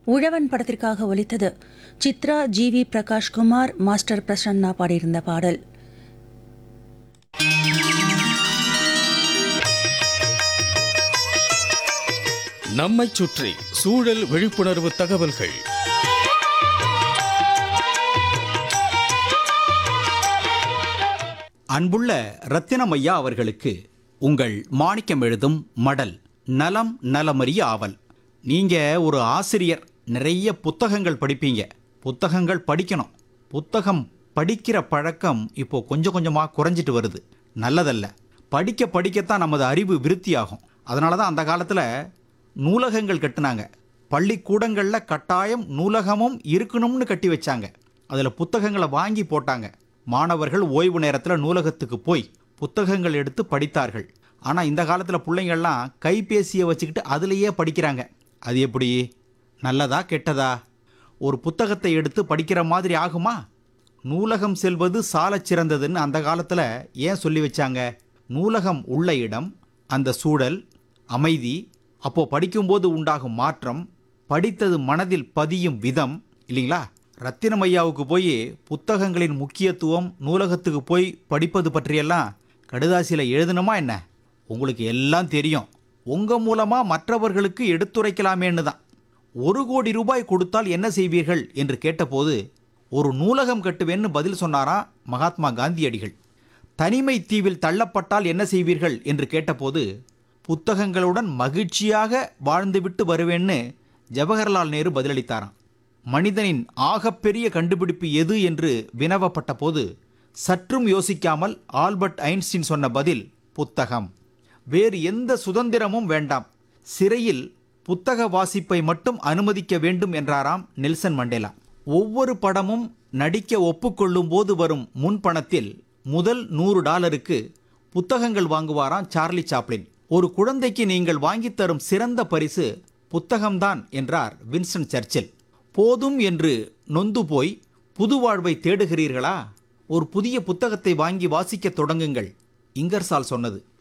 உழவன் படத்திற்காக ஒலித்தது Chithra G V Prakash Kumar master Prasanna பாடியிருந்த பாடல் நம்மைச் சுற்றி சூழல் விழிப்புணர்வு தகவல்கள் அன்புள்ள ரத்தினமையா அவர்களுக்கு உங்கள் மாணிக்கம் எழுதும் மடல் நலம் நலமறிய ஆவல் நீங்க ஒரு ஆசிரியர் நிறைய புத்தகங்கள் படிப்பீங்க புத்தகங்கள் படிக்கணும் புத்தகம் படிக்கிற பழக்கம் இப்போ கொஞ்சம் கொஞ்சமாக குறைஞ்சிட்டு வருது நல்லதல்ல படிக்க படிக்கத்தான் நமது அறிவு விருத்தியாகும் அதனால தான் அந்த காலத்தில் நூலகங்கள் கட்டுனாங்க பள்ளிக்கூடங்களில் கட்டாயம் நூலகமும் இருக்கணும்னு கட்டி வச்சாங்க அதில் புத்தகங்களை வாங்கி போட்டாங்க மாணவர்கள் ஓய்வு நேரத்தில் நூலகத்துக்கு போய் புத்தகங்கள் எடுத்து படித்தார்கள் ஆனால் இந்த காலத்தில் பிள்ளைங்கள்லாம் கைபேசியை வச்சுக்கிட்டு அதுலேயே படிக்கிறாங்க அது எப்படி நல்லதா கெட்டதா ஒரு புத்தகத்தை எடுத்து படிக்கிற மாதிரி ஆகுமா நூலகம் செல்வது சாலச் சிறந்ததுன்னு அந்த காலத்தில் ஏன் சொல்லி வச்சாங்க நூலகம் உள்ள இடம் அந்த சூழல் அமைதி அப்போ படிக்கும்போது உண்டாகும் மாற்றம் படித்தது மனதில் பதியும் விதம் இல்லைங்களா ரத்தினமையாவுக்கு போய் புத்தகங்களின் முக்கியத்துவம் நூலகத்துக்கு போய் படிப்பது பற்றியெல்லாம் கடுதாசியில் எழுதணுமா என்ன உங்களுக்கு எல்லாம் தெரியும் உங்கள் மூலமாக மற்றவர்களுக்கு எடுத்துரைக்கலாமேன்னு தான் ஒரு கோடி ரூபாய் கொடுத்தால் என்ன செய்வீர்கள் என்று கேட்டபோது ஒரு நூலகம் கட்டுவேன்னு பதில் சொன்னாராம் மகாத்மா காந்தியடிகள் தனிமை தீவில் தள்ளப்பட்டால் என்ன செய்வீர்கள் என்று கேட்டபோது புத்தகங்களுடன் மகிழ்ச்சியாக வாழ்ந்துவிட்டு வருவேன்னு ஜவஹர்லால் நேரு பதிலளித்தாராம் மனிதனின் ஆகப்பெரிய கண்டுபிடிப்பு எது என்று வினவப்பட்ட போது சற்றும் யோசிக்காமல் ஆல்பர்ட் ஐன்ஸ்டீன் சொன்ன பதில் புத்தகம் வேறு எந்த சுதந்திரமும் வேண்டாம் சிறையில் புத்தக வாசிப்பை மட்டும் அனுமதிக்க வேண்டும் என்றாராம் நெல்சன் மண்டேலா ஒவ்வொரு படமும் நடிக்க ஒப்புக்கொள்ளும் போது வரும் முன்பணத்தில் முதல் நூறு டாலருக்கு புத்தகங்கள் வாங்குவாராம் சார்லி சாப்ளின் ஒரு குழந்தைக்கு நீங்கள் வாங்கித் தரும் சிறந்த பரிசு புத்தகம்தான் என்றார் வின்ஸ்டன் சர்ச்சில் போதும் என்று நொந்து போய் புது வாழ்வை தேடுகிறீர்களா ஒரு புதிய புத்தகத்தை வாங்கி வாசிக்கத் தொடங்குங்கள் இங்கர்சால் சொன்னது